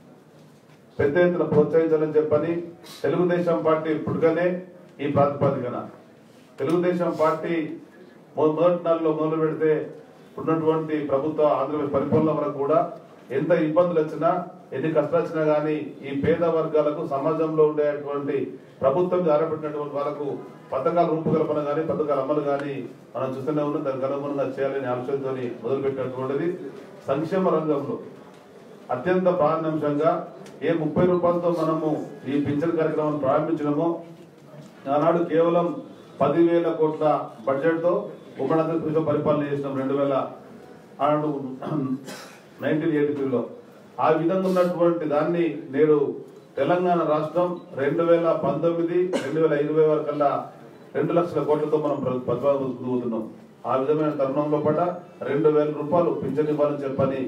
పెద్ద ఎత్తున ప్రోత్సహించాలని చెప్పని తెలుగుదేశం పార్టీ పుట్టుకనే ఈ ప్రాతిపదికన తెలుగుదేశం పార్టీ మొ- మొదటి నెలలో మొదలు పెడితే ఉన్నటువంటి ప్రభుత్వ ఆంధ్రప్రదేశ్ పరిపాలన వరకు కూడా ఎంత ఇబ్బందులు వచ్చినా ఎన్ని కష్టాలు వచ్చినా గానీ ఈ పేద వర్గాలకు సమాజంలో ఉండేటువంటి ప్రభుత్వం మీద ఆధారపడినటువంటి వాళ్ళకు పథకాల రూపకల్పన గానీ పథకాల అమలు గానీ మనం చూస్తూనే ఉన్నాం దానికి అనుగుణంగా చేయాలనే ఆలోచనతో మొదలుపెట్టినటువంటిది సంక్షేమ రంగంలో అత్యంత ప్రాధాన్యాంశంగా ఏ ముప్పై రూపాయలతో మనము ఈ పింఛన్ కార్యక్రమాన్ని ప్రారంభించినామో ఆనాడు కేవలం పదివేల కోట్ల బడ్జెట్ తో ఉమ్మడి ఆంధ్రప్రదేశ్ పరిపాలన చేసినాం రెండు వేల ఆనాడు నైన్టీన్ ఎయిటీ త్రీలో ఆ విధంగా ఉన్నటువంటి దాన్ని నేడు తెలంగాణ రాష్ట్రం రెండు వేల పంతొమ్మిది రెండు వేల ఇరవై వరకల్లా రెండు లక్షల కోట్లతో మనం ప్రతిపాదిస్తున్నాం ఆ విధమైన తరుణంలో పట రెండు వేల రూపాయలు పింఛన్ ఇవ్వాలని చెప్పని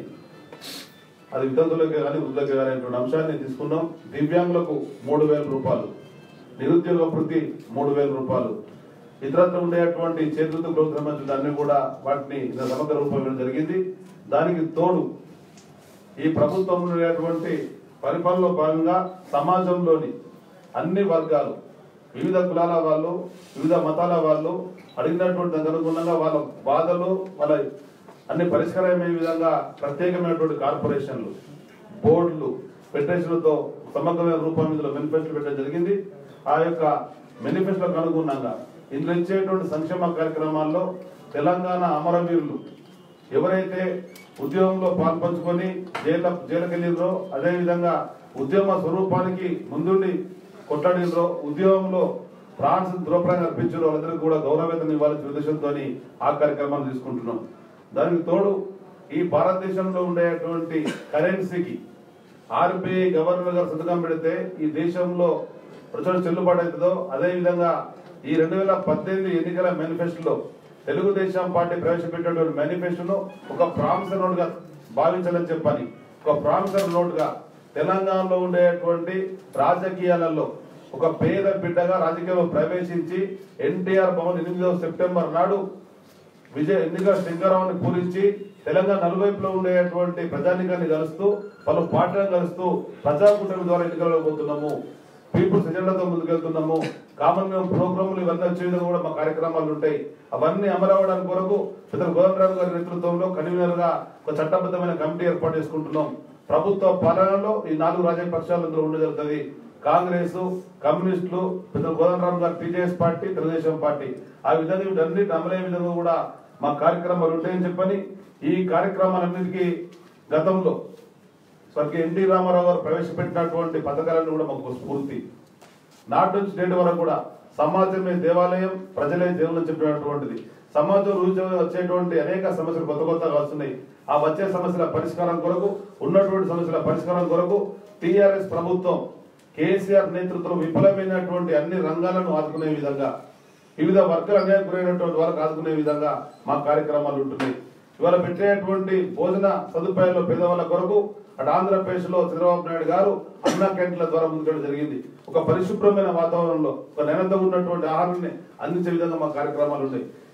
అది వితంతులకి కానీ వృద్ధులకి కానీ అనేటువంటి అంశాన్ని తీసుకున్నాం దివ్యాంగులకు మూడు వేల రూపాయలు నిరుద్యోగ వృత్తి మూడు వేల రూపాయలు ఇతరత్ర ఉండేటువంటి చేతులతో గ్రోత్ సంబంధించిన అన్ని కూడా వాటిని ఇంత సమగ్ర రూపం ఇవ్వడం జరిగింది దానికి తోడు ఈ ప్రభుత్వంలో ఉండేటువంటి పరిపాలనలో భాగంగా సమాజంలోని అన్ని వర్గాలు వివిధ కులాల వాళ్ళు వివిధ మతాల వాళ్ళు అడిగినటువంటి దానికి అనుగుణంగా వాళ్ళ బాధలు వాళ్ళ అన్ని పరిష్కారమయ్యే విధంగా ప్రత్యేకమైనటువంటి కార్పొరేషన్లు బోర్డులు ఫెడరేషన్లతో సమగ్రమైన రూపం ఇందులో మేనిఫెస్టో పెట్టడం జరిగింది ఆ యొక్క మేనిఫెస్టోకి అనుగుణంగా ఇందులో ఇచ్చేటువంటి సంక్షేమ కార్యక్రమాల్లో తెలంగాణ అమరవీరులు ఎవరైతే ఉద్యోగంలో పాల్పంచుకొని జైలు జైలుకి వెళ్ళిండ్రో అదే విధంగా ఉద్యమ స్వరూపానికి ముందుండి కొట్లాడినరో ఉద్యోగంలో ప్రాన్స్ ద్రోపరంగా అర్పించారో వాళ్ళందరికీ కూడా గౌరవేతనం ఇవ్వాలని ఉద్దేశంతో ఆ కార్యక్రమాలు తీసుకుంటున్నాం దానికి తోడు ఈ భారతదేశంలో ఉండేటువంటి కరెన్సీకి ఆర్బీఐ గవర్నర్ గారు సంతకం పెడితే ఈ దేశంలో ప్రజలు చెల్లుబాటు అవుతుందో అదే విధంగా ఈ రెండు వేల పద్దెనిమిది ఎన్నికల మేనిఫెస్టోలో తెలుగుదేశం పార్టీ ప్రవేశపెట్టినటువంటి మేనిఫెస్టోను ఒక ప్రామిసర్ నోట్ గా భావించాలని చెప్పని ఒక ప్రామిసర్ నోట్ గా తెలంగాణలో ఉండేటువంటి రాజకీయాలలో ఒక పేద బిడ్డగా రాజకీయంలో ప్రవేశించి ఎన్టీఆర్ భవన్ ఎనిమిదవ సెప్టెంబర్ నాడు విజయ ఎన్నికల శంకరావుని పూరించి తెలంగాణ నలువైపులో ఉండేటువంటి ప్రజానికాన్ని కలుస్తూ పలు పార్టీలను కలుస్తూ ప్రజాకూటమి ద్వారా ఎన్నికలలో పోతున్నాము పీపుల్స్ ఎజెండాతో ముందుకెళ్తున్నాము కామన్ ప్రోగ్రాములు ఇవన్నీ వచ్చే విధంగా కూడా మా కార్యక్రమాలు ఉంటాయి అవన్నీ అమలు అవ్వడానికి కొరకు పెద్దలు గోవిందరావు గారి నేతృత్వంలో కన్వీనర్ గా ఒక చట్టబద్ధమైన కమిటీ ఏర్పాటు చేసుకుంటున్నాం ప్రభుత్వ పాలనలో ఈ నాలుగు రాజకీయ పక్షాలు ఇందులో ఉండజరుగుతుంది కాంగ్రెస్ కమ్యూనిస్టులు పెద్దలు గోదండరామ్ గారు టీజేఎస్ పార్టీ తెలుగుదేశం పార్టీ ఆ విధంగా వీటన్నిటి అమలయ్యే విధంగా కూడా మా కార్యక్రమాలు ఉంటాయని చెప్పని ఈ కార్యక్రమాలన్నిటికీ గతంలో స్వర్గీయ ఎన్టీ రామారావు గారు ప్రవేశపెట్టినటువంటి పథకాలన్నీ కూడా మాకు ఒక స్ఫూర్తి నాటి నుంచి నేటి వరకు కూడా సమాజమే దేవాలయం ప్రజలే దేవుళ్ళు చెప్పినటువంటిది సమాజం రోజు వచ్చేటువంటి అనేక సమస్యలు కొత్త కొత్తగా వస్తున్నాయి ఆ వచ్చే సమస్యల పరిష్కారం కొరకు ఉన్నటువంటి సమస్యల పరిష్కారం కొరకు టిఆర్ఎస్ ప్రభుత్వం కేసీఆర్ నేతృత్వంలో విఫలమైనటువంటి అన్ని రంగాలను ఆదుకునే విధంగా వివిధ వర్గాలు అన్యాయం గురైనటువంటి వాళ్ళకు ఆదుకునే విధంగా మా కార్యక్రమాలు ఉంటున్నాయి ఇవాళ పెట్టేటువంటి భోజన సదుపాయాల్లో పేదవాళ్ళ కొరకు అటు ఆంధ్రప్రదేశ్ లో చంద్రబాబు నాయుడు గారు అన్న క్యాంటీన్ల ద్వారా ముందుకెళ్ళడం జరిగింది ఒక పరిశుభ్రమైన వాతావరణంలో ఒక నెనంతో ఉన్నటువంటి ఆహారాన్ని అందించే విధంగా మా కార్యక్రమాలు ఉన్నాయి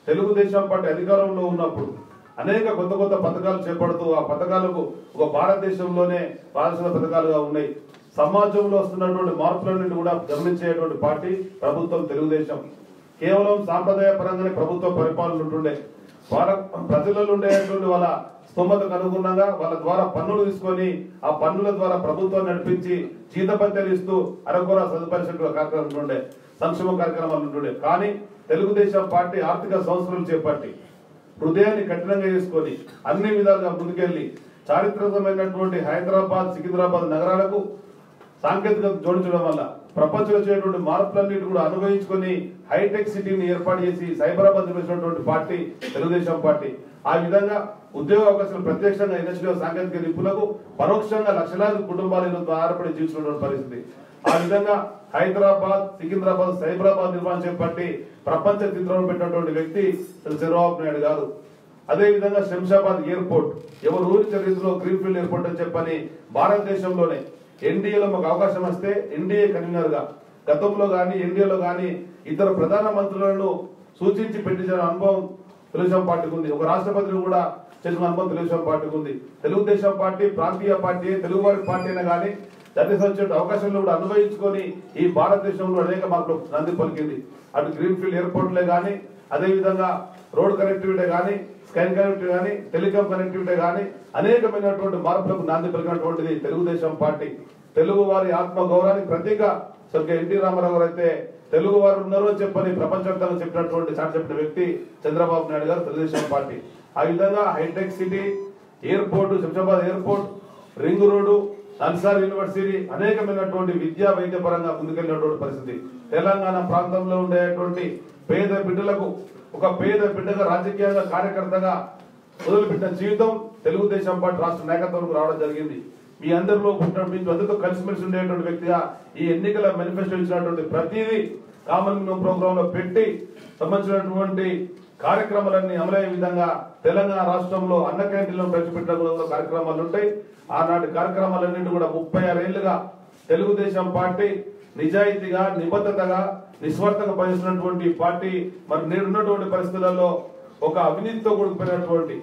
తెలుగుదేశం పార్టీ అధికారంలో ఉన్నప్పుడు అనేక కొత్త కొత్త పథకాలు చేపడుతూ ఆ పథకాలకు ఒక భారతదేశంలోనే వారసుల పథకాలుగా ఉన్నాయి సమాజంలో వస్తున్నటువంటి మార్పులన్నింటి కూడా గమనించేటువంటి పార్టీ ప్రభుత్వం తెలుగుదేశం కేవలం సాంప్రదాయ పరంగానే ప్రభుత్వ పరిపాలన ఉంటుండే వార- ప్రజలలో ఉండేటువంటి వాళ్ళ స్తోమతకు అనుగుణంగా వాళ్ళ ద్వారా పన్నులు తీసుకొని ఆ పన్నుల ద్వారా ప్రభుత్వం నడిపించి జీతపత్యాలు ఇస్తూ అరకొర సదుపరిషత్తుల కార్యక్రమం ఉండే సంక్షేమ కార్యక్రమాలు ఉంటుండే కానీ తెలుగుదేశం పార్టీ ఆర్థిక సంస్థలు చేపట్టి హృదయాన్ని కఠినంగా చేసుకొని అన్ని విధాలుగా ముందుకెళ్లి చారిత్రకమైనటువంటి హైదరాబాద్ సికింద్రాబాద్ నగరాలకు సాంకేతికత జోడించడం వల్ల ప్రపంచంలో వచ్చేటువంటి మార్పులన్నిటి కూడా అనుభవించుకొని హైటెక్ సిటీని ఏర్పాటు చేసి సైబరాబాద్ నిర్మించినటువంటి పార్టీ తెలుగుదేశం పార్టీ ఆ విధంగా ఉద్యోగ అవకాశాలు ప్రత్యక్షంగా ఇండస్ట్రీ సాంకేతిక నిపుణులకు పరోక్షంగా లక్షలాది కుటుంబాలు ఈరోజు ఆధారపడి జీవిస్తున్నటువంటి పరిస్థితి ఆ విధంగా హైదరాబాద్ సికింద్రాబాద్ సైబరాబాద్ నిర్మాణం చేపట్టి ప్రపంచ చిత్రంలో పెట్టినటువంటి వ్యక్తి శ్రీ చంద్రబాబు నాయుడు గారు అదే విధంగా శంషాబాద్ ఎయిర్పోర్ట్ ఎవరు ఊరి చరిత్రలో గ్రీన్ఫీల్డ్ ఎయిర్పోర్ట్ అని చెప్పని భారతదేశంలోనే ఎన్డీఏలో మాకు అవకాశం వస్తే ఎన్డీఏ కన్వీనర్ గా గతంలో గాని ఎన్డీఏలో గాని ఇతర ప్రధాన మంత్రులను సూచించి పెట్టించిన అనుభవం తెలుగుదేశం పార్టీకి ఉంది ఒక రాష్ట్రపతిని కూడా చేసిన అనుభవం తెలుగుదేశం పార్టీకి ఉంది తెలుగుదేశం పార్టీ ప్రాంతీయ పార్టీ తెలుగు వారి పార్టీ అయినా కానీ జాతీయ వచ్చే అవకాశాలను కూడా అనుభవించుకొని ఈ భారతదేశంలో అనేక మార్పులు నంది పలికింది అటు గ్రీన్ఫీల్డ్ ఎయిర్పోర్ట్లే కానీ అదే విధంగా రోడ్ కనెక్టివిటీ కానీ స్కై కనెక్టివిటీ కానీ టెలికాం కనెక్టివిటీ కానీ అనేకమైనటువంటి మార్పులకు నాంది పలికినటువంటిది తెలుగుదేశం పార్టీ తెలుగు వారి ఆత్మ గౌరవానికి ప్రతీక స్వర్గీయ ఎన్టీ రామారావు గారు అయితే తెలుగు వారు ఉన్నారు అని చెప్పని ప్రపంచవ్యాప్తంగా చెప్పినటువంటి చాటి చెప్పిన వ్యక్తి చంద్రబాబు నాయుడు గారు తెలుగుదేశం పార్టీ ఆ విధంగా hitech city airport Shamshabad airport ring road NALSAR university అనేకమైనటువంటి విద్యా వైద్య పరంగా ముందుకెళ్ళినటువంటి పరిస్థితి తెలంగాణ ప్రాంతంలో ఉండేటువంటి పేద బిడ్డలకు ఒక పేద బిడ్డగా రాజకీయంగా కార్యకర్తగా మొదలుపెట్టిన జీవితం తెలుగుదేశం పార్టీ రాష్ట్ర నాయకత్వంలో రావడం జరిగింది మీ అందరిలో పుట్టిన మీ అందరితో కలిసిమెలిసి ఉండేటువంటి వ్యక్తిగా ఈ ఎన్నికల మేనిఫెస్టో ఇచ్చినటువంటి ప్రతిదీ కామన్ మినిమం ప్రోగ్రామ్ లో పెట్టి సంబంధించినటువంటి కార్యక్రమాలన్నీ అమలయ్యే విధంగా తెలంగాణ రాష్ట్రంలో అన్న క్యాంటీన్లను ప్రవేశపెట్టడం కార్యక్రమాలు ఉంటాయి ఆనాటి కార్యక్రమాలన్నింటి కూడా ముప్పై ఆరేళ్లుగా తెలుగుదేశం పార్టీ నిజాయితీగా నిబద్ధతగా నిస్వార్థంగా పనిచేస్తున్నటువంటి పార్టీ మరి నేడున్నటువంటి పరిస్థితులలో ఒక అవినీతితో కూడుకుపోయినటువంటి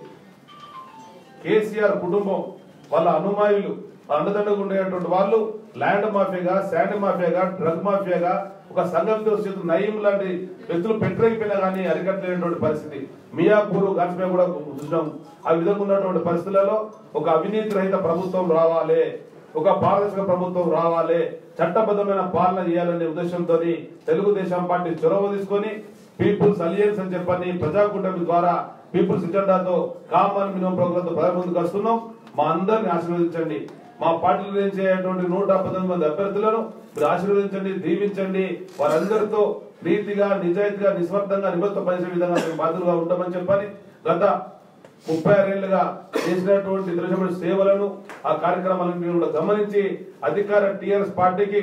కేసీఆర్ కుటుంబం వాళ్ళ అనుమాయులు అండదండగా ఉండేటువంటి వాళ్ళు ల్యాండ్ మాఫియాగా శాండ్ మాఫియాగా డ్రగ్ మాఫియాగా ఒక సంఘంతో చేతులు నయం లాంటి వ్యక్తులు పెట్టలేకపోయినా కానీ అరికట్టలేనటువంటి పరిస్థితి మియాపూర్ గాన్స్పే కూడా చూసినాం ఆ విధంగా ఉన్నటువంటి పరిస్థితులలో ఒక అవినీతి రహిత ప్రభుత్వం రావాలి ఒక పారదర్శక ప్రభుత్వం రావాలి చట్టబద్ధమైన పాలన చేయాలనే ఉద్దేశంతో తెలుగుదేశం పార్టీ చొరవ తీసుకొని పీపుల్స్ అలియన్స్ అని చెప్పని ప్రజాకూటమి ద్వారా పీపుల్స్ ఎజెండాతో కామన్ మినిమం ప్రోగ్రామ్ తో ప్రజల ముందుకు వస్తున్నాం మా అందరిని ఆశీర్వదించండి మా పార్టీలో చేసేటువంటి నూట పంతొమ్మిది మంది అభ్యర్థులను మీరు ఆశీర్వదించండి దీవించండి వారందరితో నీతిగా నిజాయితీగా నిస్వార్థంగా నిబద్ధ పనిచే విధంగా మేము బాధ్యులుగా ఉంటామని చెప్పని గత ముప్పై ఆరేళ్లుగా చేసినటువంటి తెలుగుదేశం సేవలను ఆ కార్యక్రమాలను కూడా గమనించి అధికార టిఆర్ఎస్ పార్టీకి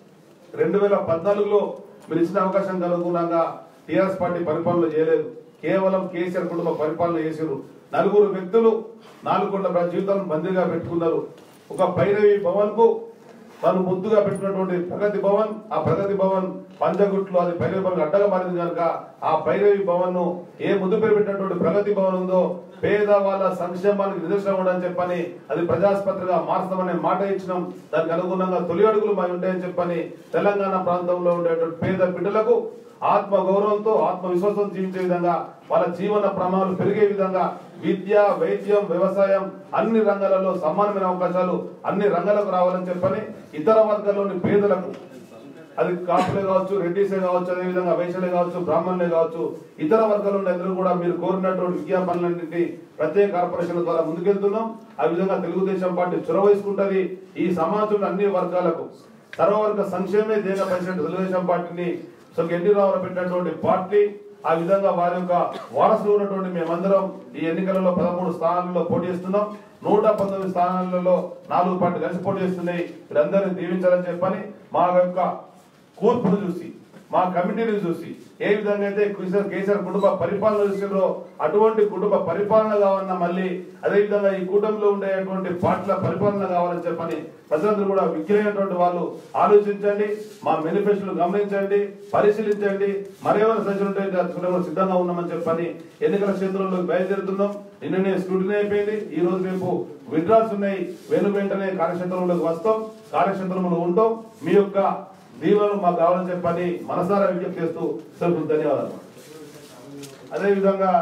రెండు వేల పద్నాలుగులో మీరు ఇచ్చిన అవకాశం అనుగుణంగా టిఆర్ఎస్ పార్టీ పరిపాలన చేయలేదు కేవలం కేసీఆర్ కుటుంబ పరిపాలన చేశారు నలుగురు వ్యక్తులు నాలుగు కోట్ల జీవితాలను బందీగా పెట్టుకున్నారు ఒక భైరవి భవన్ కు తను ముద్దుగా పెట్టినటువంటి ప్రగతి భవన్ ఆ ప్రగతి భవన్ పంచగుట్లు అది భైరవి భవన్ అడ్డగా మారింది కనుక ఆ భైరవి భవన్ ను ఏ ముద్దు పేరు పెట్టినటువంటి ప్రగతి భవన్ ఉందో పేద వాళ్ళ సంక్షేమానికి నిదర్శనం ఉండని చెప్పని అది ప్రజాస్పత్రిగా మార్చమనే మాట ఇచ్చినాం దానికి అనుగుణంగా తొలి అడుగులు మావి ఉంటాయని చెప్పని తెలంగాణ ప్రాంతంలో ఉండేటువంటి పేద బిడ్డలకు ఆత్మ గౌరవంతో ఆత్మ విశ్వాసం జీవించే విధంగా వాళ్ళ జీవన ప్రమాణాలు పెరిగే విధంగా విద్య వైద్యం వ్యవసాయం అన్ని రంగాలలో సమానమైన అవకాశాలు అన్ని రంగాలకు రావాలని చెప్పని ఇతర వర్గాల్లోని పేదలకు అది కాపులే కావచ్చు రెడ్డిసే కావచ్చు అదే విధంగా వైశ్యులే కావచ్చు బ్రాహ్మణులే కావచ్చు ఇతర వర్గాల నుండి అందరూ కూడా మీరు కోరినటువంటి విజ్ఞాపనలన్నింటినీ ప్రత్యేక కార్పొరేషన్ల ద్వారా ముందుకెళ్తున్నాం ఆ విధంగా తెలుగుదేశం పార్టీ చొరవ వేసుకుంటది ఈ సమాజంలో అన్ని వర్గాలకు సర్వవర్గ సంక్షేమే ధ్యేయంగా పనిచేసిన తెలుగుదేశం పార్టీని సో ఎన్టీ రామారావు పెట్టినటువంటి పార్టీ ఆ విధంగా వారి యొక్క వారసులు ఉన్నటువంటి మేమందరం ఈ ఎన్నికలలో పదమూడు స్థానాలలో పోటీ చేస్తున్నాం నూట పంతొమ్మిది స్థానాలలో నాలుగు పార్టీలు కలిసి పోటీ చేస్తున్నాయి వీరందరినీ దీవించాలని చెప్పని మా యొక్క కూర్పును చూసి మా కమిటీని చూసి ఏ విధంగా అయితే కేసీఆర్ కేసీఆర్ కుటుంబ పరిపాలన చూసిండ్రో అటువంటి కుటుంబ పరిపాలన కావాలన్నా మళ్ళీ అదే విధంగా ఈ కూటమిలో ఉండేటువంటి పార్టీల పరిపాలన కావాలని చెప్పని ప్రజలందరూ కూడా విజ్ఞమైనటువంటి వాళ్ళు ఆలోచించండి మా మేనిఫెస్టోలు గమనించండి పరిశీలించండి మరేమైనా సజ్జలు ఉంటే దానికి కూడా సిద్ధంగా ఉన్నామని చెప్పని ఎన్నికల క్షేత్రంలో బయలుదేరుతున్నాం నిన్ననే స్క్రూటినీ అయిపోయింది ఈ రోజు రేపు విడ్రాల్స్ ఉన్నాయి వెను వెంటనే కార్యక్షేత్రంలోకి వస్తాం కార్యక్షేత్రంలో ఉంటాం మీ యొక్క దీవెనలు మాకు కావాలని చెప్పని మనసారా విజ్ఞప్తి చేస్తూ సెలవు ధన్యవాదాలు అదేవిధంగా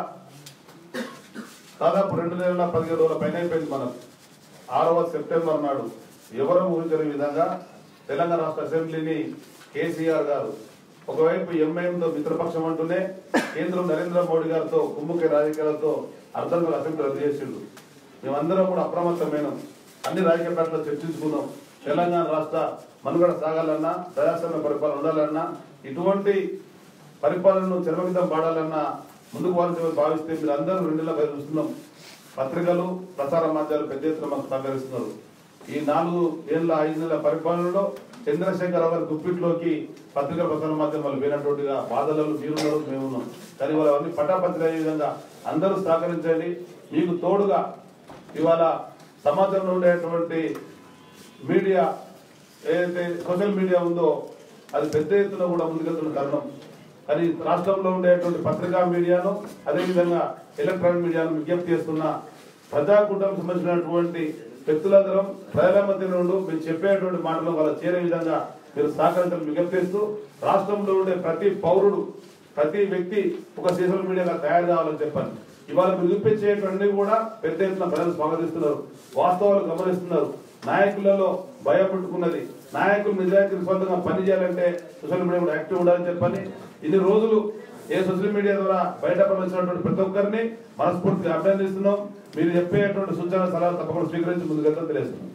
దాదాపు రెండు నెలల పదిహేను రోజుల పైన అయిపోయింది మనం ఆరవ సెప్టెంబర్ నాడు ఎవరు ఊహించని విధంగా తెలంగాణ రాష్ట్ర అసెంబ్లీని కేసీఆర్ గారు ఒకవైపు ఎంఐఎంతో మిత్రపక్షం అంటూనే కేంద్రం నరేంద్ర మోడీ గారితో కుమ్ముకే రాజకీయాలతో అర్థం కాని అసెంబ్లీ రద్దు చేసిండు మేమందరం కూడా అప్రమత్తమైన అన్ని రాజకీయ పార్టీలు చర్చించుకున్నాం తెలంగాణ రాష్ట్ర మనుగడ సాగాలన్నా ప్రజాస్వామ్య పరిపాలన ఉండాలన్నా ఇటువంటి పరిపాలనను చరమగీతం పాడాలన్నా ముందుకు పోవాలని భావిస్తే మీరు అందరూ రెండు నెలల పైన చూస్తున్నాం పత్రికలు ప్రసార మాధ్యమాలు పెద్ద ఎత్తున మాకు సహకరిస్తున్నారు ఈ నాలుగు ఏళ్ళ ఐదు నెలల పరిపాలనలో చంద్రశేఖరరావు గారి గుప్పిట్లోకి పత్రికా ప్రసార మాధ్యమాలు పోయినట్టుగా బాధలలో మీరున్నారు మేమున్నాం కానీ వాళ్ళు అవన్నీ పటాపత్రి అయ్యే విధంగా అందరూ సహకరించండి మీకు తోడుగా ఇవాళ సమాజంలో ఉండేటువంటి మీడియా ఏదైతే సోషల్ మీడియా ఉందో అది పెద్ద ఎత్తున కూడా ముందుకెళ్తున్న కారణం కానీ రాష్ట్రంలో ఉండేటువంటి పత్రికా మీడియాను అదేవిధంగా ఎలక్ట్రానిక్ మీడియాను విజ్ఞప్తి చేస్తున్న ప్రజాకూటమికి సంబంధించినటువంటి వ్యక్తులందరం ప్రజల మధ్య నుండి మీరు చెప్పేటువంటి మాటలు వాళ్ళ చేరే విధంగా మీరు సహకరించాలని విజ్ఞప్తి చేస్తూ రాష్ట్రంలో ఉండే ప్రతి పౌరుడు ప్రతి వ్యక్తి ఒక సోషల్ మీడియాగా తయారు కావాలని చెప్పండి ఇవాళ మీరు చూపించేటువంటి కూడా పెద్ద ఎత్తున ప్రజలు స్వాగతిస్తున్నారు వాస్తవాలు గమనిస్తున్నారు నాయకులలో భయం పుట్టుకున్నది నాయకులు నిజాయితీ సొంతంగా పని చేయాలంటే సోషల్ మీడియా కూడా యాక్టివ్ ఉండాలని చెప్పని ఇన్ని రోజులు ఏ సోషల్ మీడియా ద్వారా బయట పంపించినటువంటి ప్రతి ఒక్కరిని మనస్ఫూర్తిగా అభినందిస్తున్నాం మీరు చెప్పేటువంటి సూచన సలహాలు తప్పకుండా స్వీకరించి ముందుకెళ్తాం తెలియజేస్తున్నాం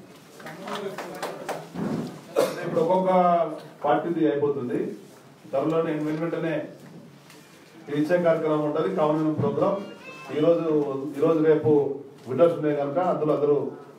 ఇప్పుడు ఒక్కొక్క పార్టీది అయిపోతుంది త్వరలో నేను వెను వెంటనే ఇది ఇచ్చే కార్యక్రమం ఉంటుంది కామన్ ప్రోగ్రామ్ ఈ రోజు ఈ రోజు రేపు విండోస్ ఉన్నాయి కనుక అందులో అందరూ